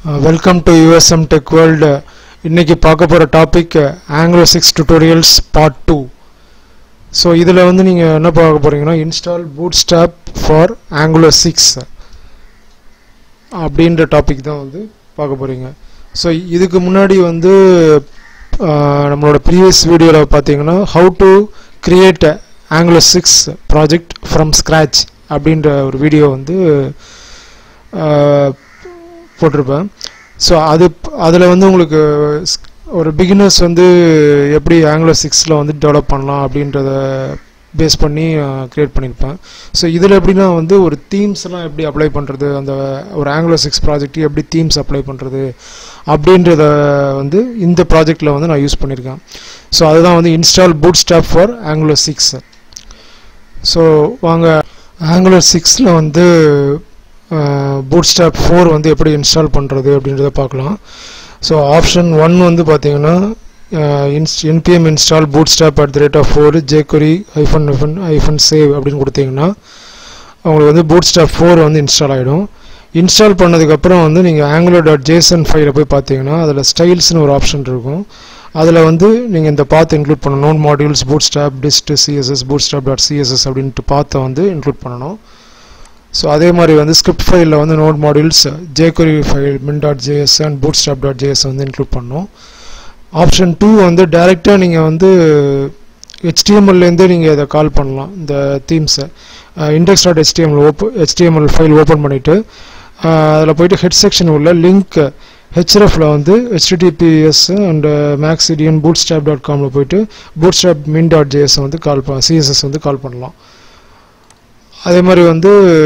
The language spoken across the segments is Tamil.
welcome to USM tech world இன்னைக்கு பார்க்க போகிற topic Angular six tutorials part two so இதில் வந்து நீங்கள் என்ன பார்க்க போகிறீங்கன்னா install bootstrap for Angular six அப்படின்ற டாபிக் தான் வந்து பார்க்க போகிறீங்க ஸோ இதுக்கு முன்னாடி வந்து ஆஹ், நம்மளோட ப்ரீவியஸ் வீடியோவில் பார்த்தீங்கன்னா how to create Angular six project from scratch அப்படின்ற ஒரு வீடியோ வந்து ஆஹ், போட்டிருப்பேன் ஸோ அது அதில் வந்து உங்களுக்கு ஸ்- ஒரு பிகினர்ஸ் வந்து எப்படி ஆங்குலர் சிக்ஸில் வந்து டெவலப் பண்ணலாம் அப்படின்றத பேஸ் பண்ணி க்ரியேட் பண்ணியிருப்பேன் ஸோ இதில் எப்படின்னா வந்து ஒரு தீம்ஸ்லாம் எப்படி அப்ளை பண்ணுறது அந்த ஒரு ஆங்குலர் சிக்ஸ் ப்ராஜெக்ட்டுக்கு எப்படி தீம்ஸ் அப்ளை பண்ணுறது அப்படின்றத வந்து இந்த ப்ராஜெக்டில் வந்து நான் யூஸ் பண்ணியிருக்கேன் ஸோ அதுதான் வந்து install bootstrap for Angular six so வாங்க ஆங்குலர் சிக்ஸில் வந்து பூட்ஸ்டாப் ஃபோர் வந்து எப்படி இன்ஸ்டால் பண்ணுறது அப்படின்றத பார்க்கலாம் ஸோ ஆப்ஷன் ஒன் வந்து பார்த்தீங்கன்னா இன்ஸ் npm install bootstrap at the rate of four jQuery hyphen hyphen hyphen save அப்படின்னு கொடுத்தீங்கன்னா உங்களுக்கு வந்து பூட்ஸ்டாப் ஃபோர் வந்து இன்ஸ்டால் ஆகிடும் இன்ஸ்டால் பண்ணதுக்கப்புறம் வந்து நீங்கள் ஆங்குலர் டாட் ஜேசன் ஃபைலை போய் பார்த்தீங்கன்னா அதில் ஸ்டைல்ஸ்னு ஒரு ஆப்ஷன் இருக்கும் அதில் வந்து நீங்கள் இந்த பாத் இன்க்ளூட் பண்ணணும் node modules bootstrap dist CSS bootstrap dot CSS அப்படின்ட்டு பாத்தை வந்து இன்க்ளூட் பண்ணணும் ஸோ அதே மாதிரி வந்து ஸ்கிரிப்ட் ஃபைலில் வந்து node modules jQuery file min dot JS and bootstrap dot JS வந்து இன்க்ளூட் பண்ணணும் ஆப்ஷன் டூ வந்து டைரெக்டாக நீங்கள் வந்து ஹெச்டிஎம்எல்லேருந்தே நீங்கள் இதை கால் பண்ணலாம் இந்த தீம்ஸை இண்டெக்ஸ் டாட் ஹெச்டிஎம்எல் ஓப்ப ஹெச்டிஎம்எல் ஃபைல் ஓப்பன் பண்ணிவிட்டு அதில் போயிட்டு ஹெட் செக்ஷன் உள்ள லிங்க் ஹெச்எஃப்ல வந்து HTTPS and MaxCDN bootstrap dot காமில் போயிட்டு bootstrap min dot JS வந்து கால் பண்ண சிஎஸ்எஸ் வந்து கால் பண்ணலாம் அதே மாதிரி வந்து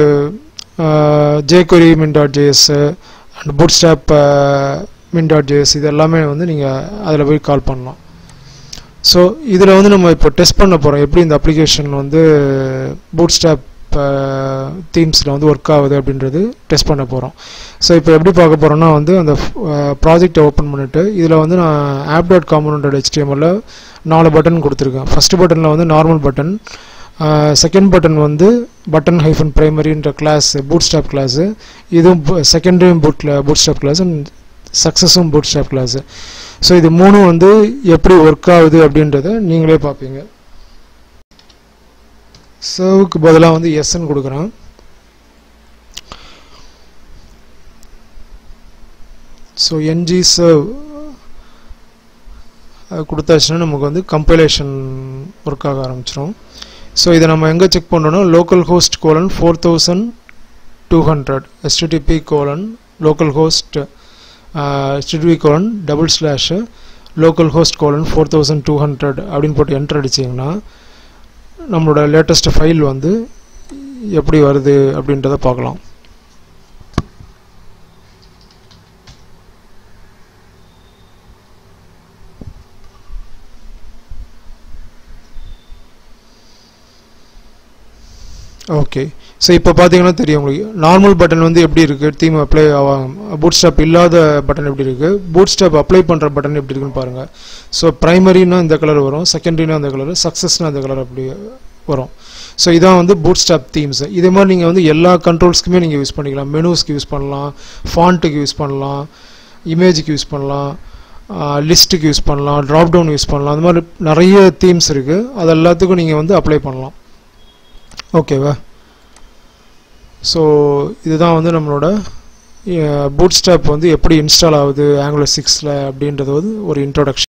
jQuery min dot JS and bootstrap min dot JS இது எல்லாமே வந்து நீங்கள் அதில் போய் கால் பண்ணலாம் ஸோ இதில் வந்து நம்ம இப்போ டெஸ்ட் பண்ண போகிறோம் எப்படி இந்த அப்ளிகேஷன் வந்து பூட் ஸ்டாப் தீம்ஸில் வந்து ஒர்க் ஆகுது அப்படின்றது டெஸ்ட் பண்ண போகிறோம் ஸோ இப்போ எப்படி பார்க்க போகிறோம்னா வந்து அந்த ப்ராஜெக்டை ஓப்பன் பண்ணிவிட்டு இதில் வந்து நான் ஆப் டாட் காம்பனோட ஹெச்டிஎம்எல்ல நாலு பட்டன் கொடுத்துருக்கேன் ஃபஸ்ட் பட்டனில் வந்து நார்மல் பட்டன் செகண்ட் பட்டன் வந்து பட்டன் ஹைஃபன் பிரைமரின்ற கிளாஸ் பூட் ஸ்டாப் கிளாஸு இதுவும் செகண்டரியும் பூட்டில் பூட் ஸ்டாப் கிளாஸ் அண்ட் சக்ஸஸும் பூட் ஸ்டாப் கிளாஸு ஸோ இது மூணும் வந்து எப்படி ஒர்க் ஆகுது அப்படின்றத நீங்களே பார்ப்பீங்க சர்வுக்கு பதிலாக வந்து எஸ்ன்னு கொடுக்குறேன் ஸோ என்ஜி சர்வ் அது கொடுத்தாச்சுன்னா நமக்கு வந்து கம்பைலேஷன் ஒர்க் ஆக ஆரம்பிச்சிடும் ஸோ இதை நம்ம எங்கே செக் பண்ணுறோன்னா local host colon four thousand two hundred HTTP colon local host HTTP colon double slash local host colon four thousand two hundred அப்படின்னு போட்டு என்டர் அடிச்சிங்கன்னா நம்மளோட லேட்டஸ்ட் ஃபைல் வந்து எப்படி வருது அப்படின்றத பார்க்கலாம் ஓகே ஸோ இப்போ பார்த்தீங்கன்னா தெரியும் உங்களுக்கு நார்மல் பட்டன் வந்து எப்படி இருக்குது தீம் அப்ளை பூட் ஸ்டாப் இல்லாத பட்டன் எப்படி இருக்குது பூட் ஸ்டாப் அப்ளை பண்ணுற பட்டன் எப்படி இருக்குன்னு பாருங்கள் ஸோ ப்ரைமரினா இந்த கலர் வரும் செகண்டரினா அந்த கலர் சக்ஸஸ்னா அந்த கலர் அப்படி வரும் ஸோ இதான் வந்து பூட் ஸ்டாப் தீம்ஸ் இதே மாதிரி நீங்கள் வந்து எல்லா கண்ட்ரோல்ஸ்க்குமே நீங்கள் யூஸ் பண்ணிக்கலாம் மெனூஸ்க்கு யூஸ் பண்ணலாம் ஃபாண்ட்டுக்கு யூஸ் பண்ணலாம் இமேஜுக்கு யூஸ் பண்ணலாம் லிஸ்ட்டுக்கு யூஸ் பண்ணலாம் ட்ராப் டவுன் யூஸ் பண்ணலாம் அந்த மாதிரி நிறைய தீம்ஸ் இருக்குது அது எல்லாத்துக்கும் நீங்கள் வந்து அப்ளை பண்ணலாம் ஓகேவா ஸோ இதுதான் வந்து நம்மளோட பூட் ஸ்டாப் வந்து எப்படி இன்ஸ்டால் ஆகுது ஆங்குலர் சிக்ஸில் அப்படின்றது வந்து ஒரு இன்ட்ரோடக்ஷன்